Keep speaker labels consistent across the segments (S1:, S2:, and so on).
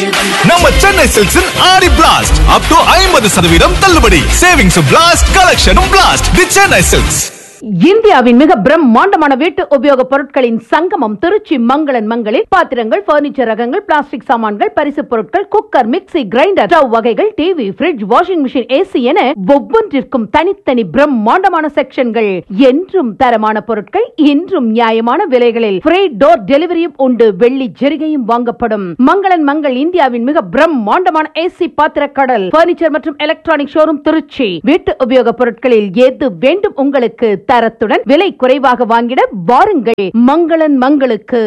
S1: நம்ம சென்னை சில்க்ஸின் ஆடி blast up to ஐம்பது சதவீதம் தள்ளுபடி சேவிங்ஸ் பிளாஸ்ட் கலெக்ஷனும் பிளாஸ்ட் தி சென்னை சில்க்ஸ்
S2: இந்தியாவின் மிக பிரம்மாண்டமான வீட்டு உபயோக பொருட்களின் சங்கமம் திருச்சி மங்களன் மங்களில் பாத்திரங்கள் பர்னிச்சர் ரகங்கள் பிளாஸ்டிக் சாமான்கள் பரிசு பொருட்கள் குக்கர் மிக்ஸி கிரைண்டர் ஸ்டவ் வகைகள் TV fridge washing machine AC என ஒவ்வொன்றிற்கும் தனித்தனி பிரம்மாண்டமான செக்ஷன்கள் என்றும் தரமான பொருட்கள் இன்றும் நியாயமான விலைகளில் ஃப்ரீ டோர் டெலிவரியும் உண்டு வெள்ளி ஜெரிகையும் வாங்கப்படும் மங்களன் மங்கள் இந்தியாவின் மிக பிரம்மாண்டமான ஏசி பாத்திர கடல் பர்னிச்சர் மற்றும் எலக்ட்ரானிக் ஷோரூம் திருச்சி வீட்டு உபயோக பொருட்களில் எது வேண்டும் உங்களுக்கு தரத்துடன் விலை குறைவாக வாங்கிட வாருங்கள் மங்களன் மங்களுக்கு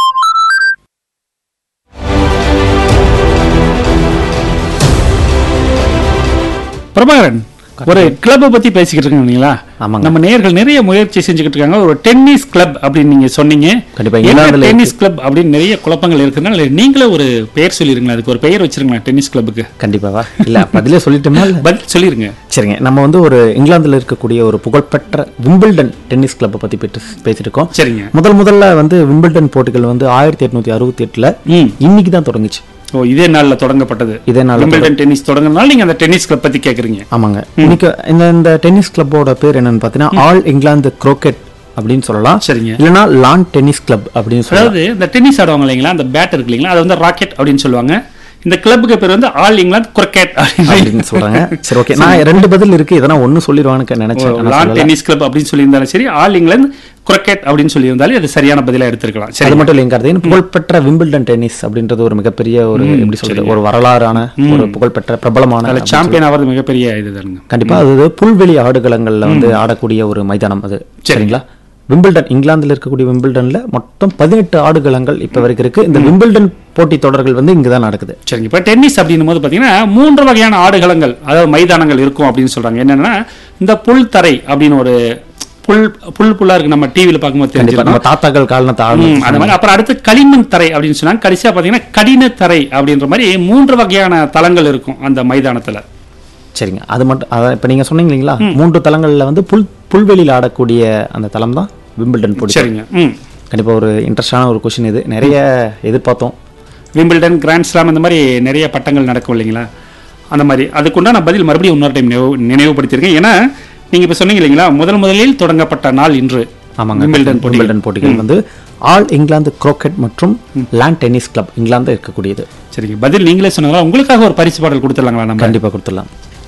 S3: பிரபாகரன் ஒரு கிளப் பத்தி பேசிக்கிட்டு இருக்கீங்க இல்லைங்களா
S4: ஆமாங்க.
S3: நம்ம நேயர்கள் நிறைய முயற்சி செஞ்சுக்கிட்டு இருக்காங்க ஒரு டென்னிஸ் கிளப் அப்படின்னு நீங்க சொன்னீங்க
S4: கண்டிப்பா,
S3: என்ன
S4: இங்கிலாந்துல
S3: டென்னிஸ் கிளப் அப்படின்னு நிறைய குழப்பங்கள் இருக்குனால நீங்களே ஒரு பெயர் சொல்லிருங்களா அதுக்கு ஒரு பெயர் வச்சிருங்களா டென்னிஸ் கிளப்புக்கு
S4: கண்டிப்பாவா இல்ல பதிலே சொல்லிட்டோமா இல்ல
S3: பதில் சொல்லிருங்க
S4: சரிங்க நம்ம வந்து ஒரு இங்கிலாந்துல இருக்கக்கூடிய ஒரு புகழ்பெற்ற விம்பிள்டன் டென்னிஸ் கிளப்பை பத்தி பேட்டு பேசியிருக்கோம்
S3: சரிங்க
S4: முதல் முதல்ல வந்து விம்பிள்டன் போட்டிகள் வந்து ஆயிரத்தி எட்நூத்தி அறுபத்தி எட்டுல
S3: ம்
S4: இன்னைக்கு தான் தொடங்குச்சு
S3: ஓ இதே நாள்ல தொடங்கப்பட்டது
S4: இதே நாள்ல
S3: விம்பிள்டன் டென்னிஸ் தொடங்குறதுனால நீங்க அந்த டென்னிஸ் கிளப் பத்தி கேக்குறீங்க
S4: ஆமாங்க இன்னைக்கு இந்த இந்த டென்னிஸ் கிளப்போட பேர் என்னன்னு பாத்தீங்கன்னா ஆல் இங்கிலாந்து குரோக்கெட் அப்படின்னு சொல்லலாம்
S3: சரிங்க.
S4: இல்லைன்னா லான் டென்னிஸ் கிளப் அப்படின்னு சொல்லலாம்
S3: அதாவது இந்த டென்னிஸ் ஆடுவாங்க இல்லைங்களா அந்த பேட் இருக்கு இல்லைங்களா அது வந்து ராக்கெட் அப்படின்னு சொல்லுவாங்க இந்த கிளப்புக்கு பேர் வந்து ஆல் இங்கிலாந்து கிரிக்கெட்
S4: அப்படின்னு சொல்றாங்க சரி ஓகே நான் ரெண்டு பதில் இருக்கு இதெல்லாம் ஒண்ணு சொல்லிடுவான்னு நினைச்சேன் ஆனா
S3: லான்
S4: சொல்லல.
S3: டென்னிஸ் கிளப் அப்படின்னு சொல்லியிருந்தாலும் சரி ஆல் இங்கிலாந்து கிரிக்கெட் அப்படின்னு சொல்லியிருந்தாலும் அது சரியான பதிலா எடுத்திருக்கலாம் சரி
S4: அது மட்டும் இல்லைங்க கார்த்திகேயன் புகழ்பெற்ற விம்பிள்டன் டென்னிஸ் அப்படின்றது ஒரு மிகப்பெரிய ஒரு எப்படி சொல்றது ஒரு வரலாறான ஒரு புகழ்பெற்ற பிரபலமான
S3: அதுல
S4: அப்படின்னு
S3: சாம்பியன் ஆகிறது மிகப்பெரிய இதுதானுங்க
S4: கண்டிப்பா அது புல்வெளி ஆடுகளங்கள்ல வந்து ஆடக்கூடிய ஒரு மைதானம் அது சரிங்களா விம்பிள்டன் இங்கிலாந்துல இருக்கக்கூடிய விம்பிள்டன்ல மொத்தம் பதினெட்டு ஆடுகளங்கள் இப்ப வரைக்கும் இருக்கு இந்த விம்பிள்டன் போட்டி தொடர்கள் வந்து இங்கதான் நடக்குது
S3: சரிங்க இப்போ டென்னிஸ் அப்படின்னும் போது பார்த்தீங்கன்னா மூன்று வகையான ஆடுகளங்கள் அதாவது மைதானங்கள் இருக்கும் அப்படின்னு சொல்றாங்க என்னன்னா இந்த புல் தரை அப்படின்னு ஒரு புல் புல் புல்லா இருக்கு நம்ம டிவியில் பார்க்கும்போது
S4: கண்டிப்பா நம்ம
S3: தெரிஞ்சிருக்கும்
S4: தாத்தாக்கள் காலத்து ஆடு
S3: ம், அந்த மாதிரி அப்புறம் அடுத்து களிமண் தரை அப்படின்னு சொன்னாங்க கடைசியா பார்த்தீங்கன்னா கடின தரை அப்படின்ற மாதிரி மூன்று வகையான தளங்கள் இருக்கும் அந்த மைதானத்துல
S4: சரிங்க அது மட்டும் அதான் இப்ப நீங்க சொன்னீங்க இல்லைங்களா மூன்று தளங்கள்ல வந்து புல் புல்வெளியில் ஆடக்கூடிய அந்த தளம் தான் விம்பிள்டன் போட்டி
S3: சரிங்க ம்
S4: கண்டிப்பா ஒரு இன்ட்ரெஸ்டான ஒரு கொஸ்டின் இது நிறைய எதிர்பார்த்தோம்
S3: விம்பிள்டன் கிராண்ட் ஸ்லாம் இந்த மாதிரி நிறைய பட்டங்கள் நடக்கும் இல்லைங்களா அந்த மாதிரி அதுக்குண்டான பதில் மறுபடியும் இன்னொரு டைம் நினைவு நினைவுபடுத்தியிருக்கேன் ஏன்னா நீங்க இப்ப சொன்னீங்க இல்லைங்களா முதல் முதலில் தொடங்கப்பட்ட நாள் இன்று
S4: ஆமாங்க
S3: விம்பிள்டன் போட்டி
S4: விம்பிள்டன் போட்டிகள் வந்து ஆல் இங்கிலாந்து குரோக்கெட் மற்றும் லேண்ட் டென்னிஸ் கிளப் இங்கிலாந்து இருக்கக்கூடியது
S3: சரிங்க பதில் நீங்களே சொன்னதால உங்களுக்காக ஒரு பரிசு பாடல் கொடுத்துடலாங்களா நம்ம
S4: கண்டிப்பா கொடுத்துடலாம்